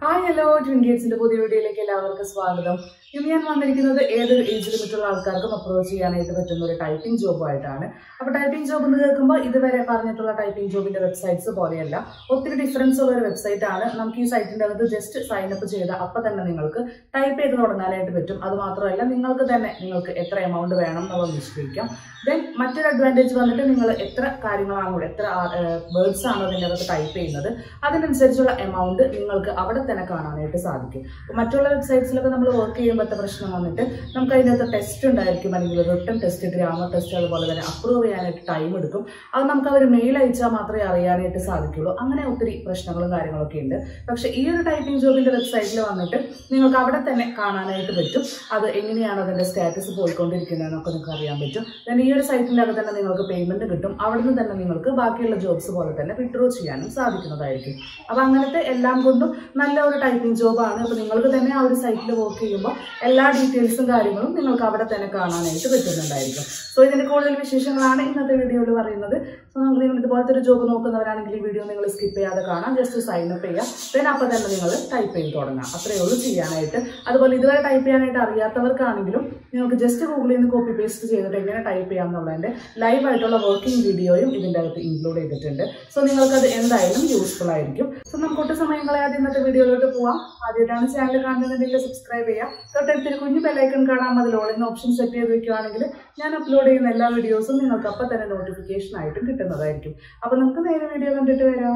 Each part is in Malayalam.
ഹായ് ഹലോ ട്വിൻ ഗേറ്റ്സിന്റെ പുതിയ വീഡിയോയിലേക്ക് എല്ലാവർക്കും സ്വാഗതം ഇന്ന് ഞാൻ വന്നിരിക്കുന്നത് ഏതൊരു ഏജ് ലിമിറ്റുള്ള ആൾക്കാർക്കും അപ്രോച്ച് ചെയ്യാനായിട്ട് പറ്റുന്ന ഒരു ടൈപ്പിംഗ് ജോബുമായിട്ടാണ് അപ്പോൾ ടൈപ്പിംഗ് ജോബ് എന്ന് കേൾക്കുമ്പോൾ ഇതുവരെ പറഞ്ഞിട്ടുള്ള ടൈപ്പിംഗ് ജോബിന്റെ വെബ്സൈറ്റ്സ് പോലെയല്ല ഒത്തിരി ഡിഫറൻസ് ഉള്ള ഒരു വെബ്സൈറ്റ് ആണ് നമുക്ക് ഈ സൈറ്റിന്റെ അകത്ത് ജസ്റ്റ് സൈൻ അപ്പ് ചെയ്ത അപ്പം തന്നെ നിങ്ങൾക്ക് ടൈപ്പ് ചെയ്ത് തുടങ്ങാനായിട്ട് പറ്റും അത് മാത്രമല്ല നിങ്ങൾക്ക് തന്നെ നിങ്ങൾക്ക് എത്ര എമൗണ്ട് വേണം എന്നുള്ളത് നിശ്ചയിക്കാം ദെൻ മറ്റൊരു അഡ്വാൻറ്റേജ് വന്നിട്ട് നിങ്ങൾ എത്ര കാര്യങ്ങളാണോ എത്ര വേർഡ്സ് ആണോ അതിൻ്റെ അകത്ത് ടൈപ്പ് ചെയ്യുന്നത് അതിനനുസരിച്ചുള്ള എമൗണ്ട് നിങ്ങൾക്ക് അവിടെ തന്നെ കാണാനായിട്ട് സാധിക്കും അപ്പോൾ മറ്റുള്ള വെബ്സൈറ്റ്സിലൊക്കെ നമ്മൾ വർക്ക് ചെയ്യുമ്പോഴത്തെ പ്രശ്നം വന്നിട്ട് നമുക്ക് അതിനകത്ത് ടെസ്റ്റ് ഉണ്ടായിരിക്കും അല്ലെങ്കിൽ റിട്ടേൺ ടെസ്റ്റ് ഗ്രാമർ ടെസ്റ്റ് അതുപോലെ തന്നെ അപ്രൂവ് ചെയ്യാനായിട്ട് ടൈം എടുക്കും അത് നമുക്ക് അവർ മെയിൽ അയച്ചാൽ മാത്രമേ അറിയാനായിട്ട് സാധിക്കുള്ളൂ അങ്ങനെ ഒത്തിരി പ്രശ്നങ്ങളും കാര്യങ്ങളൊക്കെ ഉണ്ട് പക്ഷേ ഈ ഒരു ടൈപ്പിംഗ് ജോബിൻ്റെ വെബ്സൈറ്റിൽ വന്നിട്ട് നിങ്ങൾക്ക് അവിടെ തന്നെ കാണാനായിട്ട് പറ്റും അത് എങ്ങനെയാണ് അതിൻ്റെ സ്റ്റാറ്റസ് പോയിക്കൊണ്ടിരിക്കുന്നതെന്നൊക്കെ നിങ്ങൾക്ക് അറിയാൻ പറ്റും ദെൻ ഈ ഒരു സൈറ്റിൻ്റെ അകത്ത് തന്നെ നിങ്ങൾക്ക് പേയ്മെൻറ്റ് കിട്ടും അവിടുന്ന് തന്നെ നിങ്ങൾക്ക് ബാക്കിയുള്ള ജോബ്സ് പോലെ തന്നെ വിഡ്രോ ചെയ്യാനും സാധിക്കുന്നതായിരിക്കും അപ്പോൾ അങ്ങനത്തെ എല്ലാം കൊണ്ടും നല്ല ഒരു ടൈപ്പിംഗ് ജോബാണ് അപ്പോൾ നിങ്ങൾക്ക് തന്നെ ആ ഒരു സൈറ്റിൽ വർക്ക് ചെയ്യുമ്പോൾ എല്ലാ ഡീറ്റെയിൽസും കാര്യങ്ങളും നിങ്ങൾക്ക് അവിടെ തന്നെ കാണാനായിട്ട് പറ്റുന്നുണ്ടായിരിക്കും സോ ഇതിൻ്റെ കൂടുതൽ വിശേഷങ്ങളാണ് ഇന്നത്തെ വീഡിയോയിൽ പറയുന്നത് സോ നമുക്ക് നിങ്ങൾ ഇതുപോലത്തെ ഒരു ജോബ് നോക്കുന്നവരാണെങ്കിൽ ഈ വീഡിയോ നിങ്ങൾ സ്കിപ്പ് ചെയ്യാതെ കാണാം ജസ്റ്റ് സൈൻ അപ്പ് ചെയ്യുക ദെൻ അപ്പോൾ തന്നെ നിങ്ങൾ ടൈപ്പ് ചെയ്ത് തുടങ്ങാം അത്രയേ ഉള്ളൂ ചെയ്യാനായിട്ട് അതുപോലെ ഇതുവരെ ടൈപ്പ് ചെയ്യാനായിട്ട് അറിയാത്തവർക്കാണെങ്കിലും നിങ്ങൾക്ക് ജസ്റ്റ് ഗൂഗിളിൽ നിന്ന് കോപ്പി പേസ്റ്റ് ചെയ്തിട്ട് എങ്ങനെ ടൈപ്പ് ചെയ്യാം എന്നുള്ളതിൻ്റെ ലൈവ് ആയിട്ടുള്ള വർക്കിംഗ് വീഡിയോയും ഇതിൻ്റെ അകത്ത് ഇൻക്ലൂഡ് ചെയ്തിട്ടുണ്ട് സോ നിങ്ങൾക്കത് എന്തായാലും യൂസ്ഫുൾ ആയിരിക്കും സോ നമുക്ക് ഒട്ടും സമയം കളയാതെ ഇന്നത്തെ വീഡിയോയിലോട്ട് പോവാം ആദ്യമായിട്ടാണ് ചാനൽ കാണുന്നുണ്ടെങ്കിൽ സബ്സ്ക്രൈബ് ചെയ്യുക തൊട്ടടുത്തൊരു കുഞ്ഞു ബെല്ലൈക്കൺ കാണാം അതിൽ ഓളിന്ന് ഓപ്ഷൻ സെറ്റ് ചെയ്ത് വെക്കുകയാണെങ്കിൽ ഞാൻ അപ്ലോഡ് ചെയ്യുന്ന എല്ലാ വീഡിയോസും നിങ്ങൾക്ക് അപ്പം തന്നെ നോട്ടിഫിക്കേഷൻ ആയിട്ടും കിട്ടുന്നതായിരിക്കും അപ്പോൾ നമുക്ക് നേരെ വീഡിയോ കണ്ടിട്ട് വരാം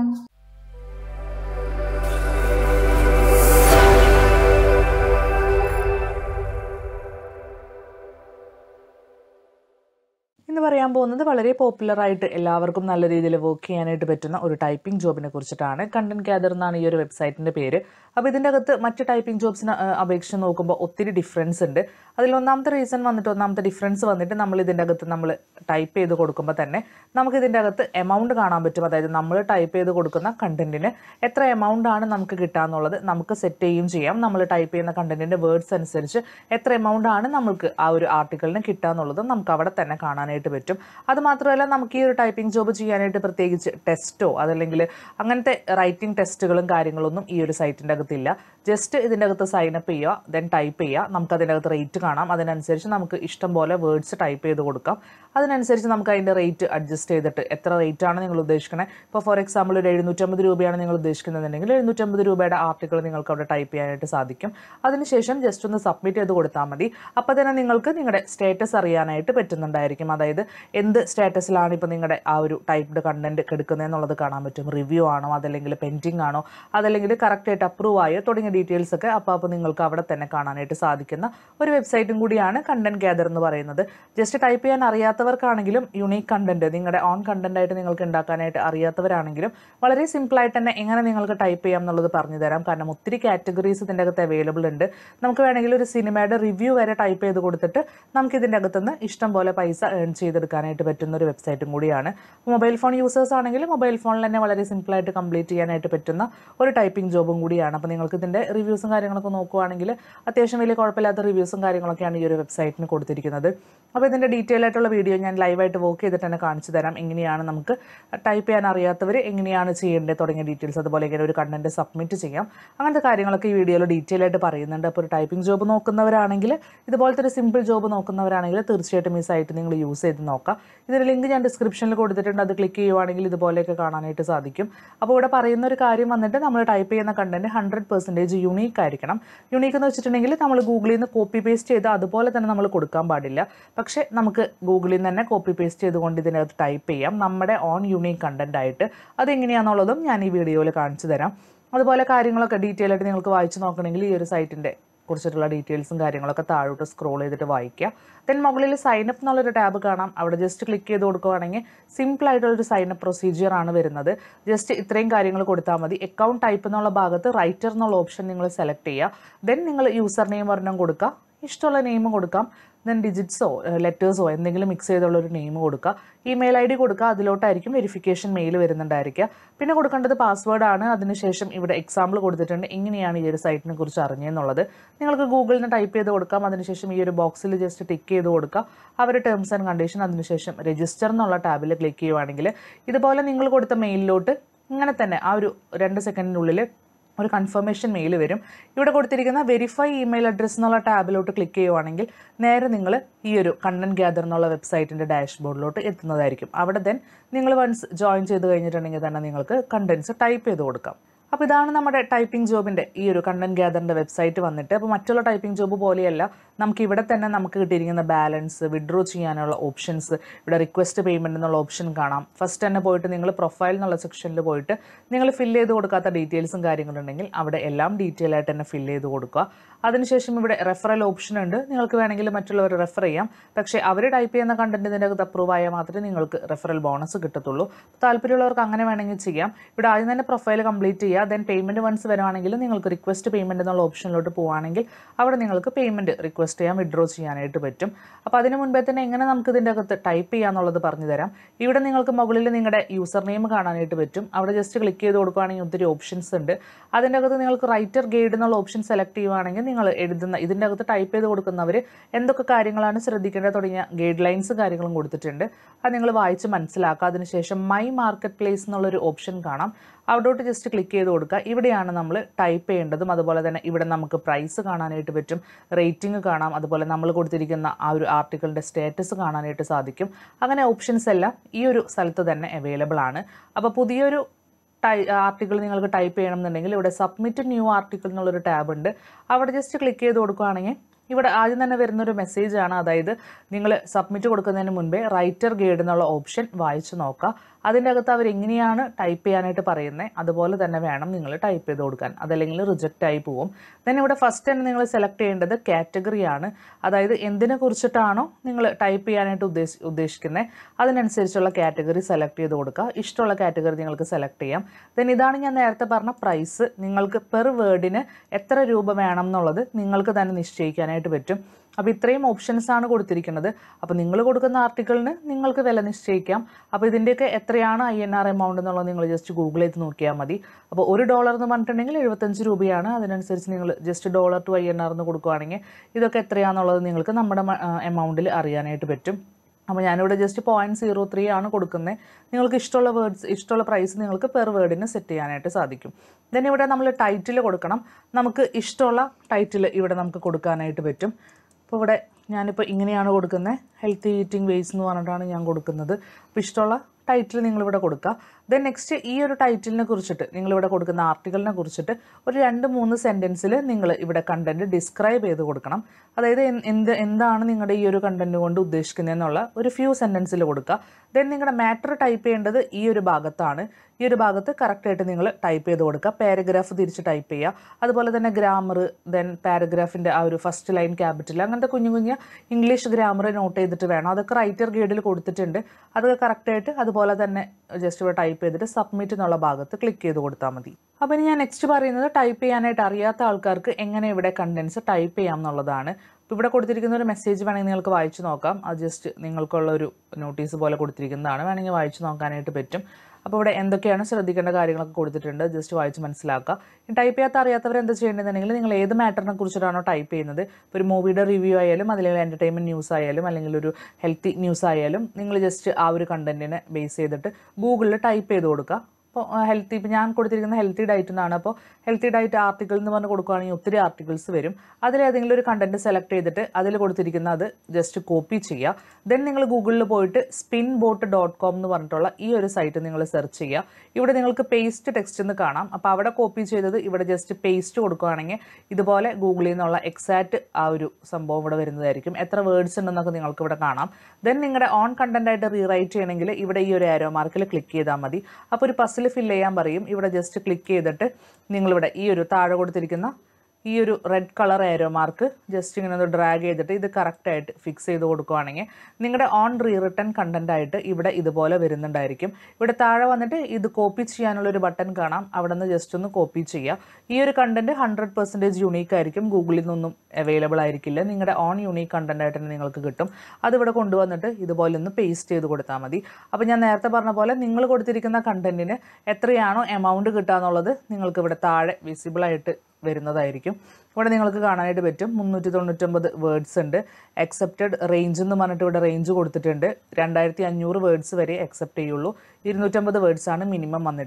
ഇന്ന് പറയാൻ പോകുന്നത് വളരെ പോപ്പുലർ ആയിട്ട് എല്ലാവർക്കും നല്ല രീതിയിൽ വർക്ക് ചെയ്യാനായിട്ട് പറ്റുന്ന ഒരു ടൈപ്പിംഗ് ജോബിനെ കുറിച്ചിട്ടാണ് കണ്ടന്റ് ഗ്യാദർ എന്നാണ് ഈ ഒരു വെബ്സൈറ്റിന്റെ പേര് അപ്പോൾ ഇതിൻ്റെ അകത്ത് മറ്റ് ടൈപ്പിംഗ് ജോബ്സിനെ അപേക്ഷിച്ച് നോക്കുമ്പോൾ ഒത്തിരി ഡിഫറൻസ് ഉണ്ട് അതിൽ ഒന്നാമത്തെ റീസൺ വന്നിട്ട് ഒന്നാമത്തെ ഡിഫറൻസ് വന്നിട്ട് നമ്മൾ ഇതിൻ്റെ അകത്ത് നമ്മൾ ടൈപ്പ് ചെയ്ത് കൊടുക്കുമ്പോൾ തന്നെ നമുക്ക് ഇതിൻ്റെ അകത്ത് എമൗണ്ട് കാണാൻ പറ്റും അതായത് നമ്മൾ ടൈപ്പ് ചെയ്ത് കൊടുക്കുന്ന കണ്ടന്റിന് എത്ര എമൗണ്ട് ആണ് നമുക്ക് കിട്ടാന്നുള്ളത് നമുക്ക് സെറ്റ് ചെയ്യുകയും ചെയ്യാം നമ്മൾ ടൈപ്പ് ചെയ്യുന്ന കണ്ടന്റിന്റെ വേർഡ്സ് അനുസരിച്ച് എത്ര എമൗണ്ട് ആണ് നമുക്ക് ആ ഒരു ആർട്ടിക്കിളിന് കിട്ടാന്നുള്ളത് നമുക്ക് അവിടെ തന്നെ കാണാനായിട്ട് പറ്റും അത് മാത്രമല്ല നമുക്ക് ഈ ഒരു ടൈപ്പിംഗ് ജോബ് ചെയ്യാനായിട്ട് പ്രത്യേകിച്ച് ടെസ്റ്റോ അതല്ലെങ്കിൽ അങ്ങനത്തെ റൈറ്റിംഗ് ടെസ്റ്റുകളും കാര്യങ്ങളൊന്നും ഈ ഒരു സൈറ്റിൻ്റെ അകത്തില്ല ജസ്റ്റ് ഇതിൻ്റെ അകത്ത് സൈൻ അപ്പ് ചെയ്യുക ദെൻ ടൈപ്പ് ചെയ്യുക നമുക്ക് അതിൻ്റെ അകത്ത് റേറ്റ് കാണാം അതിനനുസരിച്ച് നമുക്ക് ഇഷ്ടം പോലെ വേർഡ്സ് ടൈപ്പ് ചെയ്ത് കൊടുക്കാം അതിനനുസരിച്ച് നമുക്ക് അതിൻ്റെ റേറ്റ് അഡ്ജസ്റ്റ് ചെയ്തിട്ട് എത്ര റേറ്റ് ആണ് നിങ്ങൾ ഉദ്ദേശിക്കുന്നത് ഇപ്പോൾ ഫോർ എക്സാമ്പിൾ ഒരു എഴുന്നൂറ്റമ്പത് രൂപയാണ് നിങ്ങൾ ഉദ്ദേശിക്കുന്നതെന്നുണ്ടെങ്കിൽ എഴുന്നൂറ്റമ്പത് രൂപയുടെ ആർട്ടിക്കിൾ നിങ്ങൾക്ക് അവിടെ ടൈപ്പ് ചെയ്യാനായിട്ട് സാധിക്കും അതിനുശേഷം ജസ്റ്റ് ഒന്ന് സബ്മിറ്റ് ചെയ്ത് കൊടുത്താൽ മതി അപ്പോൾ തന്നെ നിങ്ങൾക്ക് നിങ്ങളുടെ സ്റ്റേറ്റസ് അറിയാനായിട്ട് പറ്റുന്നുണ്ടായിരിക്കും അതായത് എന്ത് സ്റ്റാറ്റസിലാണ് ഇപ്പോൾ നിങ്ങളുടെ ആ ഒരു ടൈപ്ഡ് കണ്ടന്റ് എടുക്കുന്നതെന്നുള്ളത് കാണാൻ പറ്റും റിവ്യൂ ആണോ അതല്ലെങ്കിൽ പെൻഡിങ് ആണോ അതല്ലെങ്കിൽ കറക്റ്റായിട്ട് അപ്രൂവ് ആയോ തുടങ്ങിയ ഡീറ്റെയിൽസ് ഒക്കെ അപ്പോൾ അപ്പോൾ നിങ്ങൾക്ക് അവിടെ തന്നെ കാണാനായിട്ട് സാധിക്കുന്ന ഒരു വെബ്സൈറ്റും കൂടിയാണ് കണ്ടന്റ് ഗ്യാദർ എന്ന് പറയുന്നത് ജസ്റ്റ് ടൈപ്പ് ചെയ്യാൻ അറിയാത്തവർക്കാണെങ്കിലും യുണീക്ക് കണ്ടന്റ് നിങ്ങളുടെ ഓൺ കണ്ടന്റ് ആയിട്ട് നിങ്ങൾക്ക് ഉണ്ടാക്കാനായിട്ട് അറിയാത്തവരാണെങ്കിലും വളരെ സിമ്പിളായിട്ട് തന്നെ എങ്ങനെ നിങ്ങൾക്ക് ടൈപ്പ് ചെയ്യാം എന്നുള്ളത് പറഞ്ഞു തരാം കാരണം ഒത്തിരി കാറ്റഗറീസ് ഇതിൻ്റെ അകത്ത് അവൈലബിൾ ഉണ്ട് നമുക്ക് വേണമെങ്കിൽ ഒരു സിനിമയുടെ റിവ്യൂ വരെ ടൈപ്പ് ചെയ്ത് കൊടുത്തിട്ട് നമുക്ക് ഇതിൻ്റെ അകത്തുനിന്ന് ഇഷ്ടം പോലെ പൈസ ഏൺ ചെയ്തെടുക്കാനായിട്ട് പറ്റുന്ന ഒരു വെബ്സൈറ്റും കൂടിയാണ് മൊബൈൽ ഫോൺ യൂസേഴ്സ് ആണെങ്കിൽ മൊബൈൽ ഫോണിൽ തന്നെ വളരെ സിമ്പിളായിട്ട് കംപ്ലീറ്റ് ചെയ്യാനായിട്ട് പറ്റുന്ന ഒരു ടൈപ്പിംഗ് ജോബും കൂടിയാണ് അപ്പോൾ നിങ്ങൾക്ക് ഇതിൻ്റെ റിവ്യൂസും കാര്യങ്ങളൊക്കെ നോക്കുവാണെങ്കിൽ അത്യാവശ്യം വലിയ കുഴപ്പമില്ലാത്ത റിവ്യൂസും കാര്യങ്ങളൊക്കെയാണ് ഈ ഒരു വെബ്സൈറ്റിന് കൊടുത്തിരിക്കുന്നത് അപ്പോൾ ഇതിൻ്റെ ഡീറ്റെയിൽ ആയിട്ടുള്ള വീഡിയോ ഞാൻ ലൈവായിട്ട് വർക്ക് ചെയ്തിട്ട് തന്നെ കാണിച്ചു തരാം എങ്ങനെയാണ് നമുക്ക് ടൈപ്പ് ചെയ്യാൻ അറിയാത്തവർ എങ്ങനെയാണ് ചെയ്യേണ്ടത് തുടങ്ങിയ ഡീറ്റെയിൽസ് അതുപോലെ ഇങ്ങനെ ഒരു കണ്ടന്റ് സബ്മിറ്റ് ചെയ്യാം അങ്ങനത്തെ കാര്യങ്ങളൊക്കെ ഈ വീഡിയോയിൽ ഡീറ്റെയിൽ ആയിട്ട് പറയുന്നുണ്ട് അപ്പോൾ ഒരു ടൈപ്പിംഗ് ജോബ് നോക്കുന്നവരാണെങ്കിൽ ഇതുപോലത്തെ ഒരു സിമ്പിൾ ജോബ് നോക്കുന്നവരാണെങ്കിൽ തീർച്ചയായിട്ടും ഈ സൈറ്റ് നിങ്ങൾ യൂസ് ചെയ്ത് നോക്കാം ഇതിൻ്റെ ലിങ്ക് ഞാൻ ഡിസ്ക്രിപ്ഷനിൽ കൊടുത്തിട്ടുണ്ട് അത് ക്ലിക്ക് ചെയ്യുവാണെങ്കിൽ ഇതുപോലെയൊക്കെ കാണാനായിട്ട് സാധിക്കും അപ്പോൾ ഇവിടെ പറയുന്ന ഒരു കാര്യം വന്നിട്ട് നമ്മൾ ടൈപ്പ് ചെയ്യുന്ന കണ്ടന്റ് ഹൺഡ്രഡ് പെർസെൻറ്റേജ് യുണീക്ക് ആയിരിക്കണം യുണീക്ക് എന്ന് വെച്ചിട്ടുണ്ടെങ്കിൽ നമ്മൾ ഗൂഗിളിൽ നിന്ന് കോപ്പി പേസ്റ്റ് ചെയ്ത് അതുപോലെ തന്നെ നമ്മൾ കൊടുക്കാൻ പാടില്ല പക്ഷേ നമുക്ക് ഗൂഗിളിൽ നിന്ന് തന്നെ കോപ്പി പേസ്റ്റ് ചെയ്തുകൊണ്ട് ഇതിനകത്ത് ടൈപ്പ് ചെയ്യാം നമ്മുടെ ഓൺ യുണീക്ക് കണ്ടന്റ് ആയിട്ട് അതെങ്ങനെയാണെന്നുള്ളതും ഞാൻ ഈ വീഡിയോയിൽ കാണിച്ചു തരാം അതുപോലെ കാര്യങ്ങളൊക്കെ ഡീറ്റെയിൽ ആയിട്ട് നിങ്ങൾക്ക് വായിച്ച് നോക്കണമെങ്കിൽ ഈ ഒരു സൈറ്റിൻ്റെ കുറിച്ചിട്ടുള്ള ഡീറ്റെയിൽസും കാര്യങ്ങളൊക്കെ താഴോട്ട് സ്ക്രോൾ ചെയ്തിട്ട് വായിക്കുക ദെൻ മുകളിൽ സൈനപ്പ് എന്നുള്ളൊരു ടാബ് കാണാം അവിടെ ജസ്റ്റ് ക്ലിക്ക് ചെയ്ത് കൊടുക്കുകയാണെങ്കിൽ സിമ്പിൾ ആയിട്ടുള്ളൊരു സൈനപ്പ് പ്രൊസീജിയർ ആണ് വരുന്നത് ജസ്റ്റ് ഇത്രയും കാര്യങ്ങൾ കൊടുത്താൽ മതി അക്കൗണ്ട് ടൈപ്പ് എന്നുള്ള ഭാഗത്ത് റൈറ്റർ എന്നുള്ള ഓപ്ഷൻ നിങ്ങൾ സെലക്ട് ചെയ്യുക ദെൻ നിങ്ങൾ യൂസർ നെയിം ഒരെണ്ണം കൊടുക്കുക ഇഷ്ടമുള്ള നെയിം കൊടുക്കാം ദെൻ ഡിജിറ്റ്സോ ലെറ്റേഴ്സോ എന്തെങ്കിലും മിക്സ് ചെയ്തുള്ള ഒരു നെയിം കൊടുക്കുക ഇമെയിൽ ഐ ഡി കൊടുക്കുക അതിലോട്ടായിരിക്കും വെരിഫിക്കേഷൻ മെയിൽ വരുന്നുണ്ടായിരിക്കുക പിന്നെ കൊടുക്കേണ്ടത് പാസ്വേഡ് ആണ് അതിനുശേഷം ഇവിടെ എക്സാമ്പിൾ കൊടുത്തിട്ടുണ്ട് എങ്ങനെയാണ് ഈ ഒരു സൈറ്റിനെ കുറിച്ച് അറിഞ്ഞതെന്നുള്ളത് നിങ്ങൾക്ക് ഗൂഗിളിൽ നിന്ന് ടൈപ്പ് ചെയ്ത് കൊടുക്കാം അതിനുശേഷം ഈ ഒരു ബോക്സിൽ ജസ്റ്റ് ടിക്ക് ചെയ്ത് കൊടുക്കുക അവർ ടേംസ് ആൻഡ് കണ്ടീഷൻ അതിനുശേഷം രജിസ്റ്റർ എന്നുള്ള ടാബിൽ ക്ലിക്ക് ചെയ്യുവാണെങ്കിൽ ഇതുപോലെ നിങ്ങൾ കൊടുത്ത മെയിലിലോട്ട് ഇങ്ങനെ തന്നെ ആ ഒരു രണ്ട് സെക്കൻഡിനുള്ളിൽ ഒരു കൺഫർമേഷൻ മെയിൽ വരും ഇവിടെ കൊടുത്തിരിക്കുന്ന വെരിഫൈ ഇമെയിൽ അഡ്രസ്സ് എന്നുള്ള ടാബിലോട്ട് ക്ലിക്ക് ചെയ്യുവാണെങ്കിൽ നേരെ നിങ്ങൾ ഈ ഒരു കണ്ടന്റ് ഗ്യാദർ എന്നുള്ള വെബ്സൈറ്റിൻ്റെ ഡാഷ്ബോർഡിലോട്ട് എത്തുന്നതായിരിക്കും അവിടെ ദെൻ നിങ്ങൾ വൺസ് ജോയിൻ ചെയ്ത് കഴിഞ്ഞിട്ടുണ്ടെങ്കിൽ തന്നെ നിങ്ങൾക്ക് കണ്ടൻസ് ടൈപ്പ് ചെയ്ത് കൊടുക്കാം അപ്പോൾ ഇതാണ് നമ്മുടെ ടൈപ്പിംഗ് ജോബിൻ്റെ ഈ ഒരു കണ്ടന്റ് ഗ്യാദറിൻ്റെ വെബ്സൈറ്റ് വന്നിട്ട് അപ്പോൾ മറ്റുള്ള ടൈപ്പിംഗ് ജോബ് പോലെയല്ല നമുക്ക് ഇവിടെ തന്നെ നമുക്ക് കിട്ടിയിരിക്കുന്ന ബാലൻസ് വിഡ്രോ ചെയ്യാനുള്ള ഓപ്ഷൻസ് ഇവിടെ റിക്വസ്റ്റ് പേയ്മെൻറ്റ് എന്നുള്ള ഓപ്ഷൻ കാണാം ഫസ്റ്റ് തന്നെ പോയിട്ട് നിങ്ങൾ പ്രൊഫൈൽ എന്നുള്ള സെക്ഷനിൽ പോയിട്ട് നിങ്ങൾ ഫില്ല് ചെയ്ത് കൊടുക്കാത്ത ഡീറ്റെയിൽസും കാര്യങ്ങളുണ്ടെങ്കിൽ അവിടെ എല്ലാം ഡീറ്റെയിൽ ആയിട്ട് തന്നെ ഫില്ല് ചെയ്ത് കൊടുക്കുക അതിനുശേഷം ഇവിടെ റെഫറൽ ഓപ്ഷൻ ഉണ്ട് നിങ്ങൾക്ക് വേണമെങ്കിൽ മറ്റുള്ളവർ റെഫർ ചെയ്യാം പക്ഷേ അവർ ടൈപ്പ് ചെയ്യുന്ന കണ്ടന്റ് ഇതിൻ്റെ അകത്ത് അപ്രൂവ് ആയാൽ മാത്രമേ നിങ്ങൾക്ക് റെഫറൽ ബോണസ് കിട്ടത്തുള്ളൂ താല്പര്യമുള്ളവർക്ക് അങ്ങനെ വേണമെങ്കിൽ ചെയ്യാം ഇവിടെ ആദ്യം തന്നെ പ്രൊഫൈൽ കംപ്ലീറ്റ് ചെയ്യുക ദെൻ പേയ്മെൻറ്റ് വൺസ് വരുവാണെങ്കിൽ നിങ്ങൾക്ക് റിക്വസ്റ്റ് പേയ്മെൻറ്റ് എന്നുള്ള ഓപ്ഷനിലോട്ട് പോവുകയാണെങ്കിൽ അവിടെ നിങ്ങൾക്ക് പേയ്മെൻറ്റ് റിക്വസ്റ്റ് ചെയ്യാൻ വിഡ്രോ ചെയ്യാനായിട്ട് പറ്റും അപ്പോൾ അതിന് മുൻപേ തന്നെ എങ്ങനെ നമുക്ക് ഇതിൻ്റെ അകത്ത് ടൈപ്പ് ചെയ്യാന്നുള്ളത് പറഞ്ഞു തരാം ഇവിടെ നിങ്ങൾക്ക് മുകളിൽ നിങ്ങളുടെ യൂസർ നെയിം കാണാനായിട്ട് പറ്റും അവിടെ ജസ്റ്റ് ക്ലിക്ക് ചെയ്ത് കൊടുക്കുകയാണെങ്കിൽ ഒത്തിരി ഓപ്ഷൻസ് ഉണ്ട് അതിൻ്റെ അകത്ത് നിങ്ങൾക്ക് റൈറ്റർ ഗൈഡ് എന്നുള്ള ഓപ്ഷൻ സെലക്ട് ചെയ്യുവാണെങ്കിൽ നിങ്ങൾ എഴുതുന്ന ഇതിൻ്റെ അകത്ത് ടൈപ്പ് ചെയ്ത് കൊടുക്കുന്നവർ എന്തൊക്കെ കാര്യങ്ങളാണ് ശ്രദ്ധിക്കേണ്ടത് തുടങ്ങിയ ഗൈഡ് ലൈൻസ് കാര്യങ്ങളും കൊടുത്തിട്ടുണ്ട് അത് നിങ്ങൾ വായിച്ച് മനസ്സിലാക്കുക അതിനുശേഷം മൈ മാർക്കറ്റ് പ്ലേസ് എന്നുള്ളൊരു ഓപ്ഷൻ കാണാം അവിടോട്ട് ജസ്റ്റ് ക്ലിക്ക് ചെയ്ത് കൊടുക്കുക ഇവിടെയാണ് നമ്മൾ ടൈപ്പ് ചെയ്യേണ്ടതും അതുപോലെ തന്നെ ഇവിടെ നമുക്ക് പ്രൈസ് കാണാനായിട്ട് പറ്റും റേറ്റിംഗ് കാണാം അതുപോലെ നമ്മൾ കൊടുത്തിരിക്കുന്ന ആ ഒരു ആർട്ടിക്കിളിൻ്റെ സ്റ്റാറ്റസ് കാണാനായിട്ട് സാധിക്കും അങ്ങനെ ഓപ്ഷൻസ് എല്ലാം ഈ ഒരു സ്ഥലത്ത് തന്നെ അവൈലബിൾ ആണ് അപ്പോൾ പുതിയൊരു ടൈ ആർട്ടിക്കിൾ നിങ്ങൾക്ക് ടൈപ്പ് ചെയ്യണമെന്നുണ്ടെങ്കിൽ ഇവിടെ സബ്മിറ്റ് ന്യൂ ആർട്ടിക്കിൾ എന്നുള്ളൊരു ടാബ് ഉണ്ട് അവിടെ ജസ്റ്റ് ക്ലിക്ക് ചെയ്ത് കൊടുക്കുകയാണെങ്കിൽ ഇവിടെ ആദ്യം തന്നെ വരുന്നൊരു മെസ്സേജാണ് അതായത് നിങ്ങൾ സബ്മിറ്റ് കൊടുക്കുന്നതിന് മുൻപേ റൈറ്റർ ഗൈഡ് എന്നുള്ള ഓപ്ഷൻ വായിച്ച് നോക്കുക അതിൻ്റെ അകത്ത് അവർ എങ്ങനെയാണ് ടൈപ്പ് ചെയ്യാനായിട്ട് പറയുന്നത് അതുപോലെ തന്നെ വേണം നിങ്ങൾ ടൈപ്പ് ചെയ്ത് കൊടുക്കാൻ അതല്ലെങ്കിൽ റിജക്റ്റ് ആയി പോവും ദെൻ ഇവിടെ ഫസ്റ്റ് തന്നെ നിങ്ങൾ സെലക്ട് ചെയ്യേണ്ടത് കാറ്റഗറിയാണ് അതായത് എന്തിനെ കുറിച്ചിട്ടാണോ നിങ്ങൾ ടൈപ്പ് ചെയ്യാനായിട്ട് ഉദ്ദേശി ഉദ്ദേശിക്കുന്നത് അതിനനുസരിച്ചുള്ള കാറ്റഗറി സെലക്ട് ചെയ്ത് കൊടുക്കുക ഇഷ്ടമുള്ള കാറ്റഗറി നിങ്ങൾക്ക് സെലക്ട് ചെയ്യാം ദെൻ ഇതാണ് ഞാൻ നേരത്തെ പറഞ്ഞ പ്രൈസ് നിങ്ങൾക്ക് പെർ വേർഡിന് എത്ര രൂപ വേണം എന്നുള്ളത് നിങ്ങൾക്ക് തന്നെ നിശ്ചയിക്കാനായിട്ട് പറ്റും അപ്പോൾ ഇത്രയും ഓപ്ഷൻസ് ആണ് കൊടുത്തിരിക്കുന്നത് അപ്പോൾ നിങ്ങൾ കൊടുക്കുന്ന ആർട്ടിക്കിളിന് നിങ്ങൾക്ക് വില നിശ്ചയിക്കാം അപ്പോൾ ഇതിൻ്റെയൊക്കെ എത്രയാണ് ഐ എൻ ആർ എമൗണ്ട് എന്നുള്ളത് നിങ്ങൾ ജസ്റ്റ് ഗൂഗിൾ ചെയ്ത് നോക്കിയാൽ മതി അപ്പോൾ ഒരു ഡോളർ എന്ന് പറഞ്ഞിട്ടുണ്ടെങ്കിൽ എഴുപത്തഞ്ച് രൂപയാണ് അതിനനുസരിച്ച് നിങ്ങൾ just dollar to I N R എന്ന് കൊടുക്കുകയാണെങ്കിൽ ഇതൊക്കെ എത്രയാണെന്നുള്ളത് നിങ്ങൾക്ക് നമ്മുടെ എമൗണ്ടിൽ അറിയാനായിട്ട് പറ്റും അപ്പോൾ ഞാനിവിടെ ജസ്റ്റ് പോയിൻറ്റ് സീറോ ത്രീ ആണ് കൊടുക്കുന്നത് നിങ്ങൾക്ക് ഇഷ്ടമുള്ള വേർഡ്സ് ഇഷ്ടമുള്ള പ്രൈസ് നിങ്ങൾക്ക് പെർ വേർഡിന് സെറ്റ് ചെയ്യാനായിട്ട് സാധിക്കും ദെൻ ഇവിടെ നമ്മൾ ടൈറ്റിൽ കൊടുക്കണം നമുക്ക് ഇഷ്ടമുള്ള ടൈറ്റിൽ ഇവിടെ നമുക്ക് കൊടുക്കാനായിട്ട് പറ്റും അപ്പോൾ ഇവിടെ ഞാനിപ്പോൾ ഇങ്ങനെയാണ് കൊടുക്കുന്നത് ഹെൽത്തി ഈറ്റിംഗ് വേസ് എന്ന് പറഞ്ഞിട്ടാണ് ഞാൻ കൊടുക്കുന്നത് അപ്പോൾ ഇഷ്ടമുള്ള ടൈറ്റിൽ നിങ്ങളിവിടെ കൊടുക്കുക ദെൻ നെക്സ്റ്റ് ഈ ഒരു ടൈറ്റിലിനെ കുറിച്ചിട്ട് നിങ്ങളിവിടെ കൊടുക്കുന്ന ആർട്ടിക്കിളിനെ കുറിച്ചിട്ട് ഒരു രണ്ട് മൂന്ന് സെൻറ്റൻസിൽ നിങ്ങൾ ഇവിടെ കണ്ടൻറ്റ് ഡിസ്ക്രൈബ് ചെയ്ത് കൊടുക്കണം അതായത് എൻ- എന്ത് എന്താണ് നിങ്ങളുടെ ഈ ഒരു കണ്ടൻറ്റ് കൊണ്ട് ഉദ്ദേശിക്കുന്നതെന്നുള്ള ഒരു ഫ്യൂ സെൻറ്റൻസിൽ കൊടുക്കുക ദെൻ നിങ്ങളുടെ മാറ്റർ ടൈപ്പ് ചെയ്യേണ്ടത് ഈ ഒരു ഭാഗത്താണ് ഈ ഒരു ഭാഗത്ത് കറക്റ്റായിട്ട് നിങ്ങൾ ടൈപ്പ് ചെയ്ത് കൊടുക്കുക പാരഗ്രാഫ് തിരിച്ച് ടൈപ്പ് ചെയ്യുക അതുപോലെ തന്നെ ഗ്രാമർ ദെൻ പാരഗ്രാഫിൻ്റെ ആ ഒരു ഫസ്റ്റ് ലൈൻ ക്യാപിറ്റൽ അങ്ങനത്തെ കുഞ്ഞു കുഞ്ഞു ഇംഗ്ലീഷ് ഗ്രാമർ നോട്ട് ചെയ്തിട്ട് വേണം അതൊക്കെ റൈറ്റർ ഗൈഡിൽ കൊടുത്തിട്ടുണ്ട് അതൊക്കെ കറക്റ്റായിട്ട് അതുപോലെ തന്നെ ജസ്റ്റ് ഇവിടെ ടൈപ്പ് ചെയ്തിട്ട് സബ്മിറ്റ് എന്നുള്ള ഭാഗത്ത് ക്ലിക്ക് ചെയ്ത് കൊടുത്താൽ മതി അപ്പോൾ ഇനി ഞാൻ നെക്സ്റ്റ് പറയുന്നത് ടൈപ്പ് ചെയ്യാനായിട്ട് അറിയാത്ത ആൾക്കാർക്ക് എങ്ങനെ ഇവിടെ കണ്ടൻസ് ടൈപ്പ് ചെയ്യാം എന്നുള്ളതാണ് ഇപ്പോൾ ഇവിടെ കൊടുത്തിരിക്കുന്ന ഒരു മെസ്സേജ് വേണമെങ്കിൽ നിങ്ങൾക്ക് വായിച്ചു നോക്കാം അത് ജസ്റ്റ് നിങ്ങൾക്കുള്ള ഒരു നോട്ടീസ് പോലെ കൊടുത്തിരിക്കുന്നതാണ് വേണമെങ്കിൽ വായിച്ചു നോക്കാനായിട്ട് പറ്റും അപ്പോൾ ഇവിടെ എന്തൊക്കെയാണ് ശ്രദ്ധിക്കേണ്ട കാര്യങ്ങളൊക്കെ കൊടുത്തിട്ടുണ്ട് ജസ്റ്റ് വായിച്ച് മനസ്സിലാക്കുക ടൈപ്പ് ചെയ്യാത്ത അറിയാത്തവർ എന്ത് ചെയ്യേണ്ടതെന്നുണ്ടെങ്കിൽ നിങ്ങൾ ഏത് മാറ്ററിനെ കുറിച്ചിട്ടാണോ ടൈപ്പ് ചെയ്യുന്നത് ഇപ്പോൾ ഒരു മൂവിയുടെ റിവ്യൂ ആയാലും അല്ലെങ്കിൽ എൻ്റർടൈൻമെൻറ്റ് ന്യൂസ് ആയാലും അല്ലെങ്കിൽ ഒരു ഹെൽത്തി ന്യൂസ് ആയാലും നിങ്ങൾ ജസ്റ്റ് ആ ഒരു കണ്ടൻറ്റിനെ ബേസ് ചെയ്തിട്ട് ഗൂഗിളിൽ ടൈപ്പ് ചെയ്ത് കൊടുക്കുക അപ്പോൾ ഹെൽത്തി ഇപ്പോൾ ഞാൻ കൊടുത്തിരിക്കുന്ന ഹെൽത്തി ഡയറ്റ് എന്നാണ് അപ്പോൾ ഹെൽത്തി ഡയറ്റ് ആർട്ടിക്കിൾ എന്ന് പറഞ്ഞ് കൊടുക്കുകയാണെങ്കിൽ ഒത്തിരി ആർട്ടിക്കിൾസ് വരും അതിലേതെങ്കിലും ഒരു കണ്ടന്റ് സെലക്ട് ചെയ്തിട്ട് അതിൽ കൊടുത്തിരിക്കുന്ന അത് ജസ്റ്റ് കോപ്പി ചെയ്യുക ദെൻ നിങ്ങൾ ഗൂഗിളിൽ പോയിട്ട് സ്പിൻ ബോട്ട് ഡോട്ട് കോം എന്ന് പറഞ്ഞിട്ടുള്ള ഈ ഒരു സൈറ്റ് നിങ്ങൾ സെർച്ച് ചെയ്യുക ഇവിടെ നിങ്ങൾക്ക് പേസ്റ്റ് ടെക്സ്റ്റ് എന്ന് കാണാം അപ്പോൾ അവിടെ കോപ്പി ചെയ്തത് ഇവിടെ ജസ്റ്റ് പേസ്റ്റ് കൊടുക്കുകയാണെങ്കിൽ ഇതുപോലെ ഗൂഗിളിൽ നിന്നുള്ള എക്സാക്റ്റ് ആ ഒരു സംഭവം ഇവിടെ വരുന്നതായിരിക്കും എത്ര വേർഡ്സ് ഉണ്ടെന്നൊക്കെ നിങ്ങൾക്ക് ഇവിടെ കാണാം ദെൻ നിങ്ങളുടെ ഓൺ കണ്ടന്റ് ആയിട്ട് റീറൈറ്റ് ചെയ്യണമെങ്കിൽ ഇവിടെ ഈ ഒരു ആരോ മാർക്കിൽ ക്ലിക്ക് ചെയ്താൽ മതി അപ്പോൾ ഒരു പസിൽ ഫില്ല് ചെയ്യാൻ പറയും ഇവിടെ ജസ്റ്റ് ക്ലിക്ക് ചെയ്തിട്ട് നിങ്ങളിവിടെ ഈ ഒരു താഴെ കൊടുത്തിരിക്കുന്ന ഈ ഒരു red colour arrow mark just ഇങ്ങനെ ഒന്ന് ഡ്രാഗ് ചെയ്തിട്ട് ഇത് കറക്റ്റായിട്ട് ഫിക്സ് ചെയ്ത് കൊടുക്കുകയാണെങ്കിൽ നിങ്ങളുടെ ഓൺ റീ റിട്ടേൺ കണ്ടന്റ് ആയിട്ട് ഇവിടെ ഇതുപോലെ വരുന്നുണ്ടായിരിക്കും ഇവിടെ താഴെ വന്നിട്ട് ഇത് കോപ്പി ചെയ്യാനുള്ള ഒരു ബട്ടൺ കാണാം അവിടെ നിന്ന് ജസ്റ്റ് ഒന്ന് കോപ്പി ചെയ്യുക ഈ ഒരു കണ്ടന്റ് ഹൺഡ്രഡ് പെർസെൻറ്റേജ് യുണീക്ക് ആയിരിക്കും ഗൂഗിളിൽ നിന്നൊന്നും അവൈലബിൾ ആയിരിക്കില്ല നിങ്ങളുടെ ഓൺ യുണീക്ക് കണ്ടന്റ് ആയിട്ട് തന്നെ നിങ്ങൾക്ക് കിട്ടും അതിവിടെ കൊണ്ടുവന്നിട്ട് ഇതുപോലെ ഒന്ന് പേസ്റ്റ് ചെയ്ത് കൊടുത്താൽ മതി അപ്പോൾ ഞാൻ നേരത്തെ പറഞ്ഞ പോലെ നിങ്ങൾ കൊടുത്തിരിക്കുന്ന കണ്ടന്റിന് എത്രയാണോ എമൗണ്ട് കിട്ടുക എന്നുള്ളത് നിങ്ങൾക്ക് ഇവിടെ താഴെ വിസിബിൾ ആയിട്ട് വരുന്നതായിരിക്കും ഇവിടെ നിങ്ങൾക്ക് കാണാനായിട്ട് പറ്റും മുന്നൂറ്റി തൊണ്ണൂറ്റൊമ്പത് വേർഡ്സ് ഉണ്ട് അക്സെപ്റ്റഡ് റേഞ്ച് എന്ന് പറഞ്ഞിട്ട് ഇവിടെ റേഞ്ച് കൊടുത്തിട്ടുണ്ട് രണ്ടായിരത്തി അഞ്ഞൂറ് വേർഡ്സ് വരെ അക്സെപ്റ്റ് ചെയ്യുള്ളൂ ഇരുന്നൂറ്റമ്പത് വേർഡ്സ് ആണ് മിനിമം വന്നിട്ട്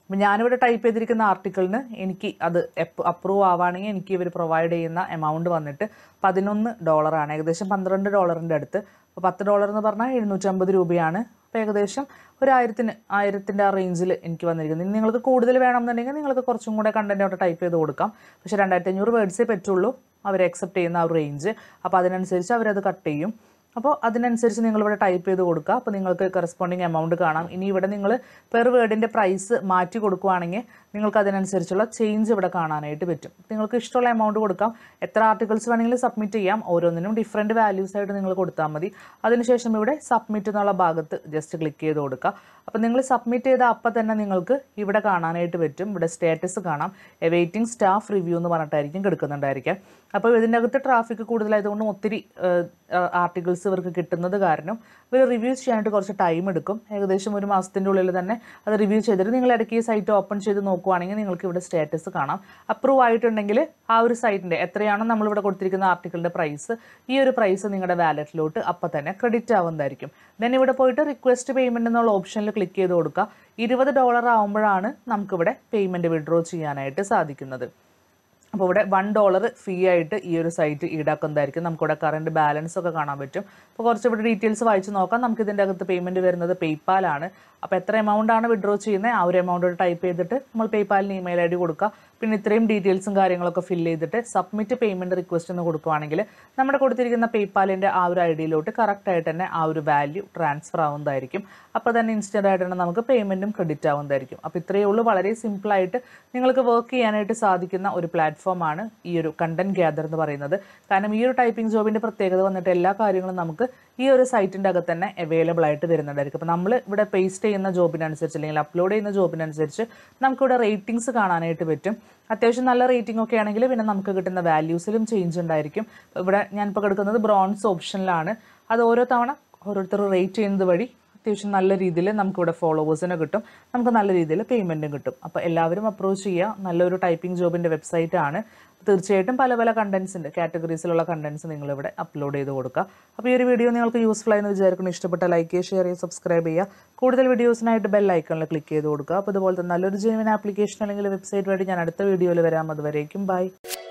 അപ്പം ഞാനിവിടെ ടൈപ്പ് ചെയ്തിരിക്കുന്ന ആർട്ടിക്കിളിന് എനിക്ക് അത് അപ്രൂവ് ആവുകയാണെങ്കിൽ എനിക്ക് ഇവർ പ്രൊവൈഡ് ചെയ്യുന്ന എമൗണ്ട് വന്നിട്ട് പതിനൊന്ന് ഡോളറാണ് ഏകദേശം പന്ത്രണ്ട് ഡോളറിൻ്റെ അടുത്ത് അപ്പോൾ പത്ത് ഡോളർ എന്ന് പറഞ്ഞാൽ എഴുന്നൂറ്റമ്പത് രൂപയാണ് അപ്പോൾ ഏകദേശം ഒരു ആയിരത്തിന് ആയിരത്തിൻ്റെ ആ റേഞ്ചിൽ എനിക്ക് വന്നിരിക്കുന്നത് ഇനി നിങ്ങൾക്ക് കൂടുതൽ വേണമെന്നുണ്ടെങ്കിൽ നിങ്ങൾക്ക് കുറച്ചും കൂടെ കണ്ടൻറ്റ് അവിടെ ടൈപ്പ് ചെയ്ത് കൊടുക്കാം പക്ഷേ രണ്ടായിരത്തി അഞ്ഞൂറ് വേർഡ്സേ പറ്റുള്ളൂ അവർ അക്സെപ്റ്റ് ചെയ്യുന്ന ആ ഒരു റേഞ്ച് അപ്പോൾ അതിനനുസരിച്ച് അവരത് കട്ട് ചെയ്യും അപ്പോൾ അതിനനുസരിച്ച് നിങ്ങളിവിടെ ടൈപ്പ് ചെയ്ത് കൊടുക്കുക അപ്പോൾ നിങ്ങൾക്ക് കറസ്പോണ്ടിങ് എമൗണ്ട് കാണാം ഇനി ഇവിടെ നിങ്ങൾ പെർ വേർഡിൻ്റെ പ്രൈസ് മാറ്റി കൊടുക്കുകയാണെങ്കിൽ നിങ്ങൾക്ക് അതിനനുസരിച്ചുള്ള ചേഞ്ച് ഇവിടെ കാണാനായിട്ട് പറ്റും നിങ്ങൾക്ക് ഇഷ്ടമുള്ള എമൗണ്ട് കൊടുക്കാം എത്ര ആർട്ടിക്കിൾസ് വേണമെങ്കിലും സബ്മിറ്റ് ചെയ്യാം ഓരോന്നിനും ഡിഫറെൻറ്റ് വാല്യൂസ് ആയിട്ട് നിങ്ങൾ കൊടുത്താൽ മതി അതിനുശേഷം ഇവിടെ സബ്മിറ്റ് എന്നുള്ള ഭാഗത്ത് ജസ്റ്റ് ക്ലിക്ക് ചെയ്ത് കൊടുക്കുക അപ്പോൾ നിങ്ങൾ സബ്മിറ്റ് ചെയ്ത അപ്പം തന്നെ നിങ്ങൾക്ക് ഇവിടെ കാണാനായിട്ട് പറ്റും ഇവിടെ സ്റ്റാറ്റസ് കാണാം വെയിറ്റിംഗ് സ്റ്റാഫ് റിവ്യൂ എന്ന് പറഞ്ഞിട്ടായിരിക്കും കിടക്കുന്നുണ്ടായിരിക്കാം അപ്പോൾ ഇതിൻ്റെ അകത്ത് ട്രാഫിക് കൂടുതലായതുകൊണ്ട് ഒത്തിരി ആർട്ടിക്കിൾസ് ഇവർക്ക് കിട്ടുന്നത് കാരണം ഇവർ റിവ്യൂ ചെയ്യാനായിട്ട് കുറച്ച് ടൈം എടുക്കും ഏകദേശം ഒരു മാസത്തിൻ്റെ ഉള്ളിൽ തന്നെ അത് റിവ്യൂ ചെയ്തിട്ട് നിങ്ങൾ ഇടയ്ക്ക് ഈ സൈറ്റ് ഓപ്പൺ ചെയ്ത് നോക്കുവാണെങ്കിൽ നിങ്ങൾക്ക് ഇവിടെ സ്റ്റാറ്റസ് കാണാം അപ്രൂവ് ആയിട്ടുണ്ടെങ്കിൽ ആ ഒരു സൈറ്റിൻ്റെ എത്രയാണോ നമ്മളിവിടെ കൊടുത്തിരിക്കുന്ന ആർട്ടിക്കിളിൻ്റെ പ്രൈസ് ഈ ഒരു പ്രൈസ് നിങ്ങളുടെ വാലറ്റിലോട്ട് അപ്പം തന്നെ ക്രെഡിറ്റ് ആവുന്നതായിരിക്കും ദെൻ ഇവിടെ പോയിട്ട് റിക്വസ്റ്റ് പേയ്മെൻറ്റ് എന്നുള്ള ഓപ്ഷനിൽ ക്ലിക്ക് ചെയ്ത് കൊടുക്കുക ഇരുപത് ഡോളർ ആകുമ്പോഴാണ് നമുക്കിവിടെ പേയ്മെൻറ്റ് വിഡ്രോ ചെയ്യാനായിട്ട് സാധിക്കുന്നത് അപ്പോൾ ഇവിടെ വൺ ഡോളർ ഫീ ആയിട്ട് ഈ ഒരു സൈറ്റ് ഈടാക്കുന്നതായിരിക്കും നമുക്കിവിടെ കറണ്ട് ബാലൻസ് ഒക്കെ കാണാൻ പറ്റും അപ്പോൾ കുറച്ച് ഇവിടെ ഡീറ്റെയിൽസ് വായിച്ച് നോക്കാം നമുക്ക് ഇതിൻ്റെ അകത്ത് പേയ്മെൻറ്റ് വരുന്നത് പേയ്പാലാണ് അപ്പോൾ എത്ര എമൗണ്ട് ആണ് വിഡ്രോ ചെയ്യുന്നത് ആ ഒരു എമൗണ്ട് ടൈപ്പ് ചെയ്തിട്ട് നമ്മൾ പേയ്പാലിന് ഇമെയിൽ ഐ ഡി കൊടുക്കുക പിന്നെ ഇത്രയും ഡീറ്റെയിൽസും കാര്യങ്ങളൊക്കെ ഫില്ല് ചെയ്തിട്ട് സബ്മിറ്റ് പേയ്മെൻറ്റ് റിക്വസ്റ്റ് എന്ന് കൊടുക്കുകയാണെങ്കിൽ നമ്മുടെ കൊടുത്തിരിക്കുന്ന പേയ്പാലിൻ്റെ ആ ഒരു ഐ ഡിയിലോട്ട് കറക്റ്റായിട്ട് തന്നെ ആ ഒരു വാല്യൂ ട്രാൻസ്ഫർ ആവുന്നതായിരിക്കും അപ്പോൾ തന്നെ ഇൻസ്റ്റൻ്റ് ആയിട്ട് തന്നെ നമുക്ക് പേയ്മെൻറ്റും ക്രെഡിറ്റ് ആവുന്നതായിരിക്കും അപ്പോൾ ഇത്രയേ ഉള്ളൂ വളരെ സിമ്പിളായിട്ട് നിങ്ങൾക്ക് വർക്ക് ചെയ്യാനായിട്ട് സാധിക്കുന്ന ഒരു പ്ലാറ്റ്ഫോമാണ് ഈ ഒരു കണ്ടന്റ് ഗ്യാദർ എന്ന് പറയുന്നത് കാരണം ഈ ഒരു ടൈപ്പിംഗ് ജോബിൻ്റെ പ്രത്യേകത വന്നിട്ട് എല്ലാ കാര്യങ്ങളും നമുക്ക് ഈ ഒരു സൈറ്റിൻ്റെ അകത്ത് തന്നെ അവൈലബിൾ ആയിട്ട് വരുന്നുണ്ടായിരിക്കും അപ്പോൾ നമ്മൾ ഇവിടെ പേസ്റ്റ് ചെയ്യുന്ന ജോബിനനുസരിച്ച് അല്ലെങ്കിൽ അപ്ലോഡ് ചെയ്യുന്ന ജോബിനനുസരിച്ച് നമുക്കിവിടെ റേറ്റിംഗ്സ് കാണാനായിട്ട് പറ്റും അത്യാവശ്യം നല്ല റേറ്റിംഗ് ഒക്കെ ആണെങ്കിൽ പിന്നെ നമുക്ക് കിട്ടുന്ന വാല്യൂസിലും ചേഞ്ച് ഉണ്ടായിരിക്കും ഇവിടെ ഞാനിപ്പോൾ കിടക്കുന്നത് ബ്രോൺസ് ഓപ്ഷനിലാണ് അത് ഓരോ തവണ ഓരോരുത്തർ റേറ്റ് ചെയ്യുന്നത് വഴി അത്യാവശ്യം നല്ല രീതിയിൽ നമുക്കിവിടെ ഫോളോവേഴ്സിനെ കിട്ടും നമുക്ക് നല്ല രീതിയിൽ പേയ്മെൻറ്റും കിട്ടും അപ്പോൾ എല്ലാവരും അപ്രോച്ച് ചെയ്യുക നല്ലൊരു ടൈപ്പിംഗ് ജോബിൻ്റെ വെബ്സൈറ്റ് ആണ് തീർച്ചയായിട്ടും പല പല കണ്ടൻസിൻ്റെ കാറ്റഗറീസിലുള്ള കണ്ടൻസ് നിങ്ങളിവിടെ അപ്ലോഡ് ചെയ്ത് കൊടുക്കുക അപ്പോൾ ഈ ഒരു വീഡിയോ നിങ്ങൾക്ക് യൂസ്ഫുൾ ആയെന്ന് വിചാരിക്കണം ഇഷ്ടപ്പെട്ട ലൈക്ക് ചെയ്യുക ഷെയർ ചെയ്യുക സബ്സ്ക്രൈബ് ചെയ്യുക കൂടുതൽ വീഡിയോസിനായിട്ട് ബെൽ ഐക്കണിൽ ക്ലിക്ക് ചെയ്ത് കൊടുക്കുക അപ്പോൾ ഇതുപോലത്തെ നല്ലൊരു ജെനുവിൻ ആപ്ലിക്കേഷൻ അല്ലെങ്കിൽ വെബ്സൈറ്റ് വഴി ഞാൻ അടുത്ത വീഡിയോയിൽ വരാം അതുവരേക്കും ബൈ